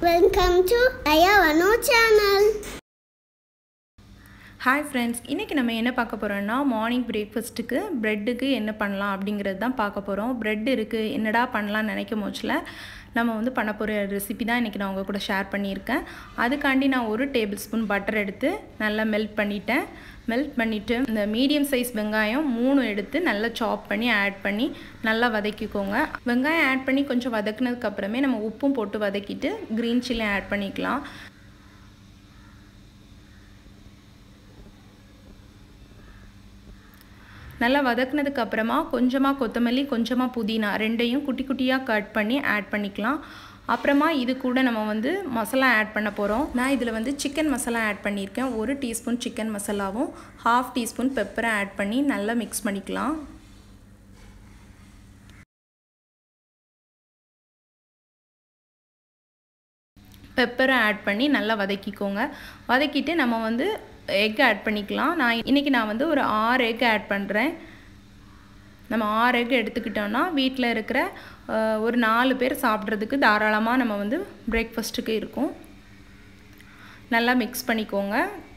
welcome to ஐயாவனோ channel hi friends இன்றைக்கி நம்ம என்ன பார்க்க போகிறோம்னா மார்னிங் பிரேக்ஃபாஸ்ட்டுக்கு ப்ரெட்டுக்கு என்ன பண்ணலாம் அப்படிங்கிறது தான் பார்க்க போகிறோம் ப்ரெட் இருக்குது என்னடா பண்ணலாம்னு நினைக்கும் போச்சில் நம்ம வந்து பண்ண போகிற ரெசிபி தான் இன்றைக்கி நான் உங்கள் கூட ஷேர் பண்ணியிருக்கேன் அதுக்காண்டி நான் ஒரு டேபிள் ஸ்பூன் பட்டர் எடுத்து நல்லா மெல்ட் பண்ணிட்டேன் மெல்ட் பண்ணிவிட்டு இந்த மீடியம் சைஸ் வெங்காயம் மூணு எடுத்து நல்லா சாப் பண்ணி ஆட் பண்ணி நல்லா வதக்கிக்கோங்க வெங்காயம் ஆட் பண்ணி கொஞ்சம் வதக்குனதுக்கப்புறமே நம்ம உப்பும் போட்டு வதக்கிட்டு க்ரீன் சில்லி ஆட் பண்ணிக்கலாம் நல்லா வதக்குனதுக்கு அப்புறமா கொஞ்சமாக கொத்தமல்லி கொஞ்சமாக புதினா ரெண்டையும் குட்டி குட்டியாக கட் பண்ணி ஆட் பண்ணிக்கலாம் அப்புறமா இது கூட நம்ம வந்து மசாலா ஆட் பண்ண போகிறோம் நான் இதில் வந்து சிக்கன் மசாலா ஆட் பண்ணியிருக்கேன் ஒரு டீஸ்பூன் சிக்கன் மசாலாவும் ஹாஃப் டீஸ்பூன் பெப்பரை ஆட் பண்ணி நல்லா மிக்ஸ் பண்ணிக்கலாம் பெப்பரை ஆட் பண்ணி நல்லா வதக்கிக்கோங்க வதக்கிட்டு நம்ம வந்து எக் ஆட் பண்ணிக்கலாம் நான் இன்றைக்கி நான் வந்து ஒரு ஆறு எக் ஆட் பண்ணுறேன் நம்ம ஆறு எக் எடுத்துக்கிட்டோம்னா வீட்டில் இருக்கிற ஒரு நாலு பேர் சாப்பிட்றதுக்கு தாராளமாக நம்ம வந்து பிரேக்ஃபாஸ்ட்டுக்கு இருக்கும் நல்லா மிக்ஸ் பண்ணிக்கோங்க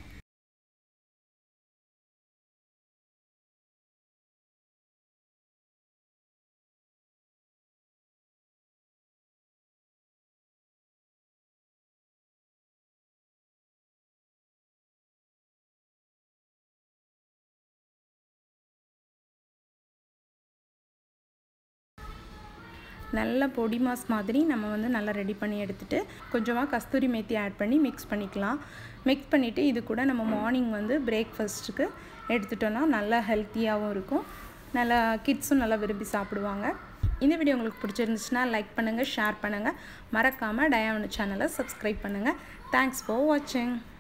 நல்ல பொடி மாஸ் மாதிரி நம்ம வந்து நல்லா ரெடி பண்ணி எடுத்துகிட்டு கொஞ்சமாக கஸ்தூரி மேத்தி ஆட் பண்ணி மிக்ஸ் பண்ணிக்கலாம் மிக்ஸ் பண்ணிவிட்டு இது கூட நம்ம மார்னிங் வந்து பிரேக்ஃபாஸ்ட்டுக்கு எடுத்துட்டோன்னா நல்லா ஹெல்த்தியாகவும் இருக்கும் நல்லா கிட்ஸும் நல்லா விரும்பி சாப்பிடுவாங்க இந்த வீடியோ உங்களுக்கு பிடிச்சிருந்துச்சுன்னா லைக் பண்ணுங்கள் ஷேர் பண்ணுங்கள் மறக்காமல் டயாவனு சேனலை சப்ஸ்கிரைப் பண்ணுங்கள் தேங்க்ஸ் ஃபார் வாட்சிங்